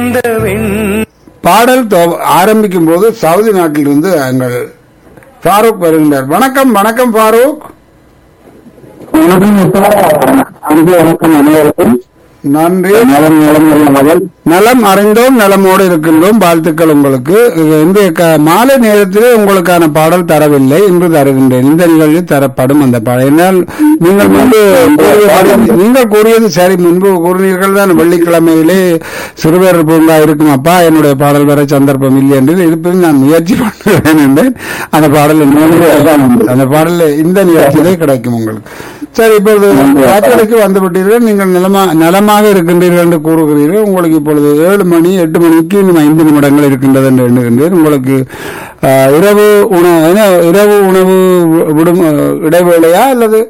பாடல் தொ- ஆரம்பிக்கும் போது சவுதி நாட்டிலிருந்து எங்கள் ஃபாரூக் வருகின்றார் வணக்கம் வணக்கம் ஃபாரூக் வணக்கம் அப்பா. அன்பு வணக்கம் அனைவருக்கும் நன்றி நலம் நலம் நல்ல மகள் நலம் அறிந்தோம் நலமோடு இருக்கின்றோம் வாழ்த்துக்கள் உங்களுக்கு இன்றைய க- மாலை நேரத்திலே உங்களுக்கான பாடல் தரவில்லை இன்று தருகின்றேன் இந்த நிகழ்வில் தரப்படும் அந்த பாடல் என்னால் நீங்கள் முன்பு கூறியபடி- நீங்கள் கூறியது சரி முன்பு கூறினீர்கள் தான் வெள்ளிக்கிழமையிலே சிறுவர் பூங்கா இருக்கும் அப்பா என்னுடைய பாடல் வர சந்தர்ப்பம் இல்லை என்று இருப்பினும் நான் முயற்சி பண்ணுவேன் என்றேன் அந்த பாடல் இன்னொரு- அந்த பாடல் இந்த நிகழ்ச்சியிலே கிடைக்கும் உங்களுக்கு சரி இப்பொழுது வாக்களிக்கு வந்து விட்டீர்கள் நீங்கள் நலமா நலமாக இருக்கின்றீர்கள் என்று கூறுகிறீர்கள் உங்களுக்கு இப்பொழுது ஏழு மணி எட்டு மணிக்கு இன்னும் ஐந்து நிமிடங்கள் இருக்கின்றது என்று எண்ணுகின்றேன் உங்களுக்கு ஆஹ், இரவு உணவு என்ன, இரவு உணவு வி- விடும் அஹ், இடைவேளையா அல்லது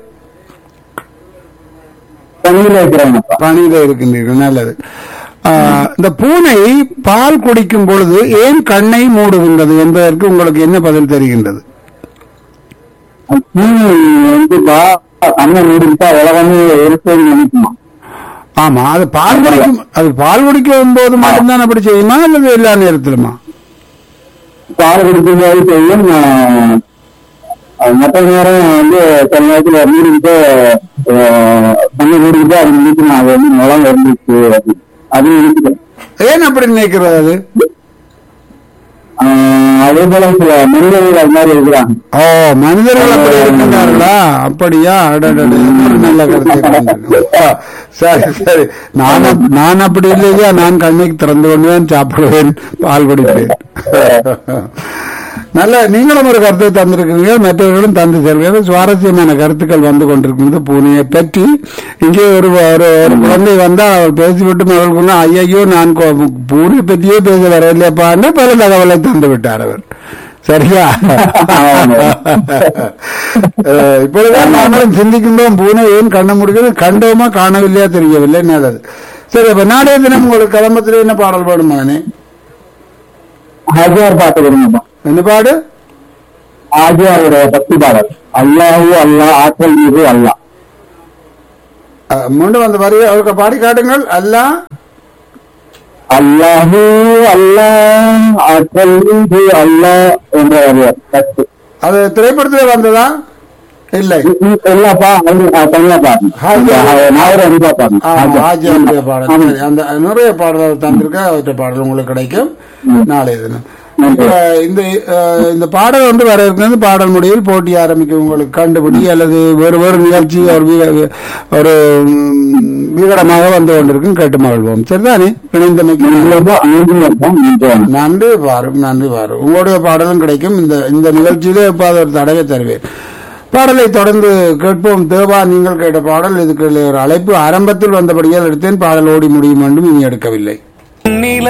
பணியில இருக்கிறேன் அப்பா பணியில இருக்கின்றீர்கள் நல்லது ஆஹ், இந்த பூனை பால் குடிக்கும் பொழுது ஏன் கண்ணை மூடுகின்றது என்பதற்கு உங்களுக்கு என்ன பதில் தெரிகின்றது பூனை வந்து பா கண்ணை மூடிட்டா உலகமே இருக்குன்னு நினைக்குமா ஆமா அது பால் குடிக்கும் அது பால் குடிக்கும் போது மட்டும்தான் அப்படி செய்யுமா அல்லது எல்லா நேரத்திலுமா பால் குடிக்கும் போது செய்யும் ஆஹ், அது மற்ற நேரம் வந்து சில நேரத்துல மூடிக்கிட்டு ஆஹ், கண்ணை மூடிக்கிட்டு அது நினைக்குமா அது வந்து நிலம் இருந்துச்சு அது. அது இருக்குது ஏன் அப்படி நினைக்கிறது அது ஆஹ், அதே போல சில மனிதர்கள் அது மாதிரி இருக்கிறாங்க ஓ மனிதர்கள் அப்படி இருக்கின்றார்களா அப்படியா அடடட, இது ஒரு நல்ல கருத்தை கொண்டிருக்கிறோம். ஆ, சரி சரி நான் அப்- நான் அப்படி இல்லையா நான் கண்ணைக்கு திறந்து கொண்டுதான் சாப்பிடுவேன் பால் குடிப்பேன் நல்ல நீங்களும் ஒரு கருத்தை தந்திருக்கிறீங்க மற்றவர்களும் தந்து செல்வீர்கள் சுவாரஸ்யமான கருத்துக்கள் வந்து கொண்டிருக்கிறது பூனையை பற்றி இங்கே ஒரு ஒரு ஒரு குழந்தை வந்தா அவள் பேசிவிட்டு அவர்களுக்கு ஐயையோ நான் கொ- பூனை பற்றியே பேச வரவில்லைப்பான்னு பல தகவலை தந்து விட்டார் அவர் சரியா அஹ், இப்பொழுதுதான் நாங்களும் சிந்திக்கின்றோம் பூனை ஏன் கண்ண முடிக்கிறது கண்டோமா காணவில்லையா தெரியவில்லை நல்லது சரி அப்ப நாளைய தினம் உங்களுக்கு கிளம்பத்துல என்ன பாடல் பாடும் மகனே ஹாஜியார் பாட்டு கொடுங்கப்பா என்ன பாடு ஆஜியாருடைய பக்தி பாடல் அல்லாஹு அல்லாஹ் ஆற்றல் மீது அல்லாஹ் அஹ், மீண்டும் அந்த வரி அவருக்கு பாடி காட்டுங்கள் அல்லா அல்லாஹு அல்லாஹ் ஆற்றல் மீது அல்லாஹ் என்ற ஒரு கத்து அது திரைப்படத்தில் வந்ததா இல்லை இல்லப்பா தனியா பாருங்க நாவரம் அடிப்பா பாருங்க ஆஜியாருடைய பாடல் சரி, அந்த நிறைய பாடல்கள் தந்திருக்க அவற்றை பாடல் உங்களுக்கு கிடைக்கும் நாளைய தினம் இப்ப இந்த அஹ், இந்த பாடல் வந்து வர இருக்கிறது பாடல் முடிவில் போட்டி ஆரம்பிக்கும் உங்களுக்கு கண்டுபிடி அல்லது வேறு வேறு நிகழ்ச்சி ஒரு வீ- ஒரு ம், வீகடமாக வந்து கொண்டிருக்கும் கேட்டு மகிழ்வோம் சரிதானே இணைந்தமைக்கு நன்றி பாரு நன்றி பாரு உங்களுடைய பாடலும் கிடைக்கும் இந்த இந்த நிகழ்ச்சியிலே இப்போ அது ஒரு தடவை தருவேன் பாடலை தொடர்ந்து கேட்போம் தேவா நீங்கள் கேட்ட பாடல் இதுக்கு ஒரு அழைப்பு ஆரம்பத்தில் வந்தபடியால் எடுத்தேன் பாடல் ஓடி முடியும் என்றும் இனி எடுக்கவில்லை நில